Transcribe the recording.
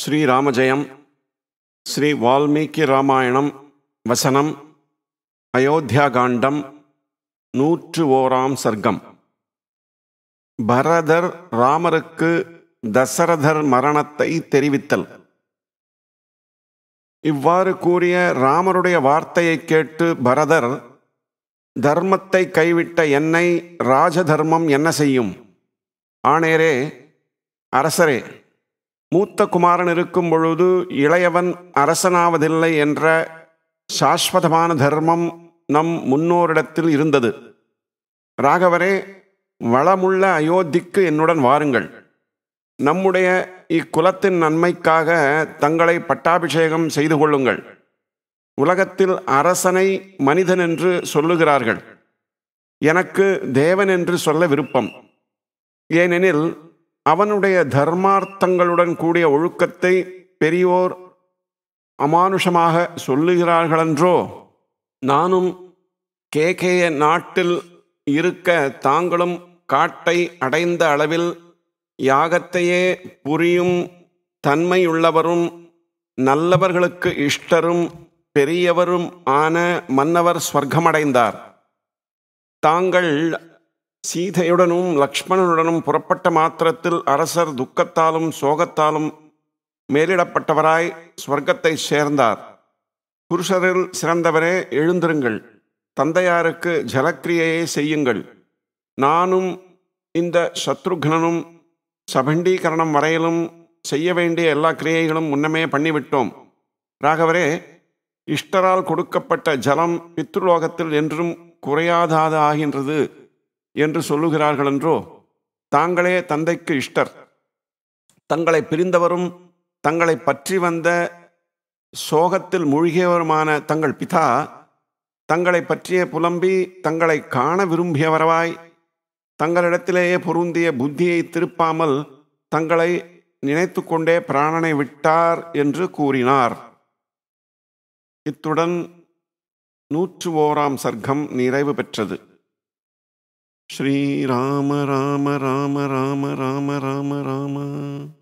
ஸ்ரீராமஜெயம் ஸ்ரீ வால்மீகி ராமாயணம் வசனம் அயோத்தியாகாண்டம் நூற்று ஓராம் சர்க்கம் பரதர் ராமருக்கு தசரதர் மரணத்தை தெரிவித்தல் இவ்வாறு கூறிய ராமருடைய வார்த்தையை கேட்டு பரதர் தர்மத்தை கைவிட்ட என்னை ராஜதர்மம் என்ன செய்யும் ஆணேரே அரசரே மூத்த குமாரன் இருக்கும் பொழுது இளையவன் அரசனாவதில்லை என்ற சாஸ்வதமான தர்மம் நம் முன்னோரிடத்தில் இருந்தது ராகவரே வளமுள்ள அயோத்திக்கு என்னுடன் வாருங்கள் நம்முடைய இக்குலத்தின் நன்மைக்காக தங்களை பட்டாபிஷேகம் செய்து கொள்ளுங்கள் உலகத்தில் அரசனை மனிதன் என்று சொல்லுகிறார்கள் எனக்கு தேவன் என்று சொல்ல விருப்பம் ஏனெனில் அவனுடைய தர்மார்த்தங்களுடன் கூடிய ஒழுக்கத்தை பெரியோர் அமானுஷமாக சொல்லுகிறார்களென்றோ நானும் கேகேய நாட்டில் இருக்க தாங்களும் காட்டை அடைந்த அளவில் யாகத்தையே புரியும் தன்மையுள்ளவரும் நல்லவர்களுக்கு இஷ்டரும் பெரியவரும் ஆன மன்னவர் ஸ்வர்க்கமடைந்தார் தாங்கள் சீதையுடனும் லக்ஷ்மணனுடனும் புறப்பட்ட மாத்திரத்தில் அரசர் துக்கத்தாலும் சோகத்தாலும் மேலிடப்பட்டவராய் ஸ்வர்க்கத்தை சேர்ந்தார் புருஷரில் சிறந்தவரே எழுந்திருங்கள் தந்தையாருக்கு ஜலக்கிரியையை செய்யுங்கள் நானும் இந்த சத்ருக்னனும் சபண்டீகரணம் வரையிலும் செய்ய வேண்டிய எல்லா கிரியைகளும் முன்னமே பண்ணிவிட்டோம் ராகவரே இஷ்டரால் கொடுக்கப்பட்ட ஜலம் பித்ருலோகத்தில் என்றும் குறையாதாது ஆகின்றது என்று சொல்லுகிறார்கள் என்றோ தாங்களே தந்தைக்கு இஷ்டர் தங்களை பிரிந்தவரும் தங்களை பற்றி வந்த சோகத்தில் மூழ்கியவருமான தங்கள் பிதா தங்களை பற்றிய புலம்பி தங்களை காண விரும்பியவரவாய் தங்களிடத்திலேயே பொருந்திய புத்தியை திருப்பாமல் தங்களை நினைத்து கொண்டே பிராணனை விட்டார் என்று கூறினார் இத்துடன் நூற்று ஓராம் சர்க்கம் நிறைவு பெற்றது ஸ்ரீராம ராம ராம ராம ராம ராம ராம